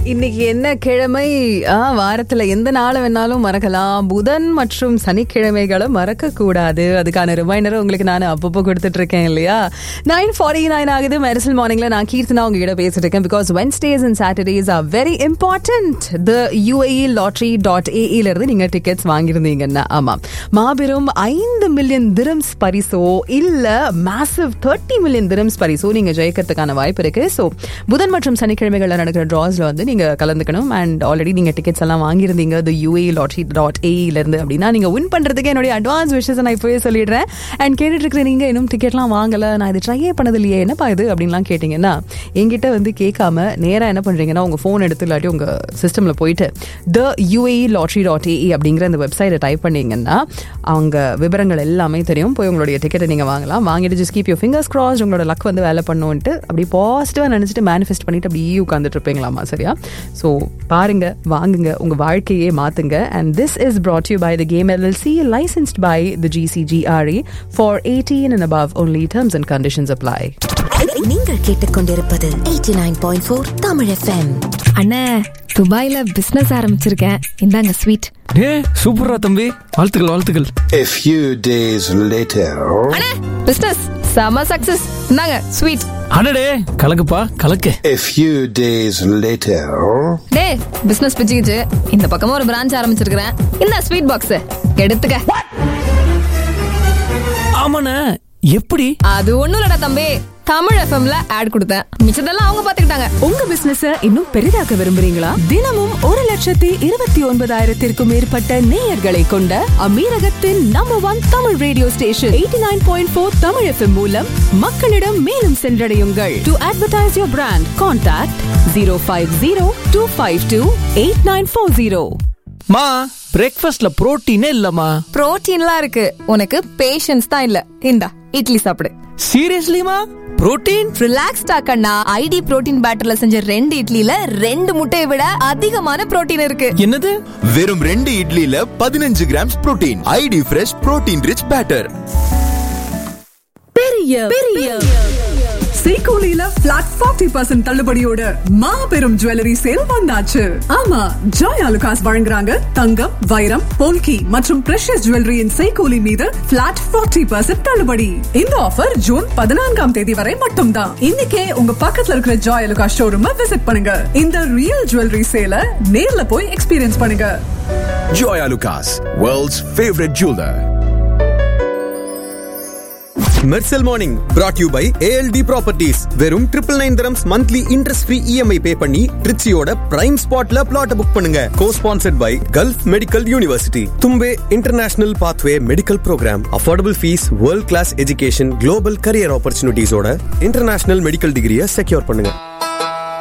இன்னைக்கு என்ன கிழமை ஆ, வாரத்துல எந்த நாள் வேணாலும் மறக்கலாம் புதன் மற்றும் சனிக்கிழமைகளை மறக்க கூடாது அதுக்கான ரிமைண்டர் உங்களுக்கு நான் அப்பப்போ கொடுத்துட்டு இருக்கேன் இல்லையா நைன் ஃபார்ட்டி நைன் ஆகுது மெரிசல் மார்னிங்ல நான் கீர்த்தனா உங்ககிட்ட பேசிட்டு இருக்கேன் because Wednesdays and Saturdays are very important the UAE lottery dot ஏஇல இருந்து நீங்க டிக்கெட்ஸ் வாங்கியிருந்தீங்கன்னா ஆமா மாபெரும் ஐந்து மில்லியன் திரம்ஸ் பரிசோ இல்ல மேசிவ் தேர்ட்டி மில்லியன் திரம்ஸ் பரிசோ நீங்க ஜெயிக்கிறதுக்கான வாய்ப்பு இருக்கு ஸோ புதன் மற்றும் சனிக்கிழமைகள்ல நடக்கிற டிராஸ்ல வந்து நீங்க கலந்துக்கணும் அண்ட் ஆல்ரெடி நீங்க டிக்கெட்ஸ் எல்லாம் வாங்கியிருந்தீங்க த யூஏ லாட்ரி டாட் ஏஇல இருந்து அப்படின்னா நீங்க வின் பண்றதுக்கு என்னுடைய அட்வான்ஸ் விஷஸ் நான் இப்போவே சொல்லிடுறேன் அண்ட் கேட்டுட்டு இருக்கிற நீங்க இன்னும் டிக்கெட்லாம் வாங்கல நான் இது ட்ரையே பண்ணது இல்லையே என்னப்பா இது அப்படின்லாம் கேட்டீங்கன்னா என்கிட்ட வந்து கேட்காம நேரா என்ன பண்றீங்கன்னா உங்க ஃபோன் எடுத்து இல்லாட்டி உங்க சிஸ்டம்ல போயிட்டு the UAE lottery dot AE அப்படிங்கிற அந்த வெப்சைட்டை டைப் பண்ணீங்கன்னா அவங்க விவரங்கள் எல்லாமே தெரியும் போய் உங்களுடைய டிக்கெட்டை நீங்க வாங்கலாம் வாங்கிட்டு just keep you fingers cross உங்களோட லக் வந்து வேலை பண்ணுன்ட்டு அப்படி பாசிட்டிவா நினைச்சிட்டு மேனிஃபெஸ்ட் பண்ணிட்டு அப்படியே உட்காந்துட்டு இருப்பீங்களாமா சரியா ஸோ பாருங்க வாங்குங்க உங்க வாழ்க்கையே மாத்துங்க and this is brought you by the game LLC licensed by the GCGRA for 18 and above only terms and conditions apply. நீங்கள் கேட்டுக்கொண்டிருப்பது 89.4 தமிழ் எஃப்எம் அண்ணே துபாயில பிசினஸ் ஆரம்பிச்சிருக்கேன் இந்தாங்க ஸ்வீட் டே சூப்பரா தம்பி வாழ்த்துக்கள் வாழ்த்துக்கள் A few days later, அண்ணே பிசினஸ் செம சக்சஸ் இந்தாங்க ஸ்வீட் அடடே கலக்குப்பா கலக்கு a few days later, டே பிசினஸ் பிச்சுக்கிச்சு இந்த பக்கமா ஒரு பிரான்ச் ஆரம்பிச்சிருக்கிறேன் இந்த ஸ்வீட் பாக்ஸ் எடுத்துக்க ஆமாண்ணே எப்படி அது ஒண்ணும் இல்லடா தம்பி தமிழ் எஃப்எம்ல ஆட் கொடுத்தேன் மிச்சதெல்லாம் அவங்க பாத்துக்கிட்டாங்க உங்க பிசினஸ் இன்னும் பெரிதாக்க விரும்புறீங்களா தினமும் ஒரு லட்சத்தி இருபத்தி ஒன்பதாயிரத்திற்கும் மேற்பட்ட நேயர்களை கொண்ட அமீரகத்தின் number one Tamil radio station eighty nine point four Tamil FM மூலம் மக்களிடம் மேலும் சென்றடையுங்கள் to advertise your brand contact zero five zero two five two eight nine four zero மா பிரேக்ஃபாஸ்ட்ல புரோட்டீனே இல்லம்மா புரோட்டீன்லாம் இருக்கு உனக்கு பேஷன்ஸ் தான் இல்ல இந்தா இட்லி சாப்பிடு சீரியஸ்லிமா புரோட்டீன் ரிலாக்ஸ்டா கண்ணா ஐடி புரோட்டீன் பேட்டர்ல செஞ்ச ரெண்டு இட்லில ரெண்டு முட்டையை விட அதிகமான புரோட்டீன் இருக்கு என்னது வெறும் ரெண்டு இட்லியில பதினஞ்சு grams protein ID fresh protein rich batter பெரிய பெரிய செய்கூலியில பிளாட் ஃபார்ட்டி பர்சன்ட் தள்ளுபடியோட மாபெரும் ஜுவல்லரி சேல் வந்தாச்சு ஆமா ஜாய் அலுகாஸ் வழங்குறாங்க தங்கம் வைரம் போல்கி மற்றும் பிரஷஸ் ஜுவல்லரியின் செய்கூலி மீது பிளாட் ஃபார்ட்டி பர்சன்ட் தள்ளுபடி இந்த ஆஃபர் ஜூன் பதினான்காம் தேதி வரை மட்டும்தான் இன்னைக்கே உங்க பக்கத்துல இருக்கிற ஜாய் அலுகாஸ் ஷோரூம் விசிட் பண்ணுங்க இந்த ரியல் ஜுவல்லரி சேல நேர்ல போய் எக்ஸ்பீரியன்ஸ் பண்ணுங்க Joy Lucas, world's favorite jeweler. மெர்சல் morning brought you by ALT properties வெறும் triple nine dirhams monthly interest free EMI pay பண்ணி ட்ரிச்சியோட பிரைம் ஸ்பாட்ல பிளாட் புக் பண்ணுங்க co sponsored by Gulf medical university Thumbay international pathway medical programme affordable fees world class education global career ஆப்பர்ச்சுனிட்டிஸோட international medical டிகிரியை secure பண்ணுங்க